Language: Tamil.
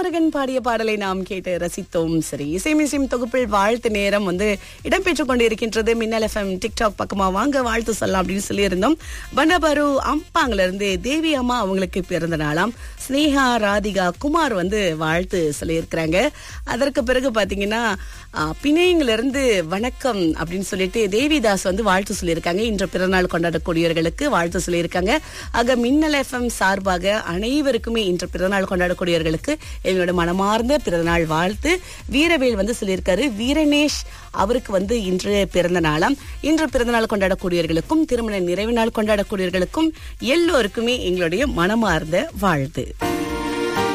முருகன் பாடிய பாடலை நாம் கேட்டு ரசித்தோம் சரி இசைமிசையும் தொகுப்பில் வாழ்த்து நேரம் வந்து இடம்பெற்றுக் கொண்டிருக்கின்றது மின்னல் எஃப்எம் டிக்டாக் பக்கமா வாங்க வாழ்த்து சொல்லலாம் அப்படின்னு சொல்லியிருந்தோம் வண்டபரு அம்பாங்கல இருந்து தேவி அம்மா அவங்களுக்கு பிறந்த நாளாம் ஸ்னேகா ராதிகா குமார் வந்து வாழ்த்து சொல்லியிருக்கிறாங்க அதற்கு பிறகு பாத்தீங்கன்னா ஆ, பிணையங்கள்ல இருந்து வணக்கம் அப்படின்னு சொல்லிட்டு தேவிதாஸ் வந்து வாழ்த்து சொல்லியிருக்காங்க இன்று பிறநாள் கொண்டாடக்கூடியவர்களுக்கு வாழ்த்து சொல்லியிருக்காங்க ஆக மின்னல் எஃப்எம் சார்பாக அனைவருக்குமே இன்று பிறநாள் கொண்டாடக்கூடியவர்களுக்கு எங்களோட மனமார்ந்த பிறந்தநாள் வாழ்த்து வீரவேல் வந்து சொல்லியிருக்காரு வீரநேஷ் அவருக்கு வந்து இன்று பிறந்த நாளாம் இன்று பிறந்தநாள் கொண்டாடக்கூடியவர்களுக்கும் திருமண நிறைவு நாள் கொண்டாடக்கூடியவர்களுக்கும் எல்லோருக்குமே எங்களுடைய மனமார்ந்த வாழ்த்து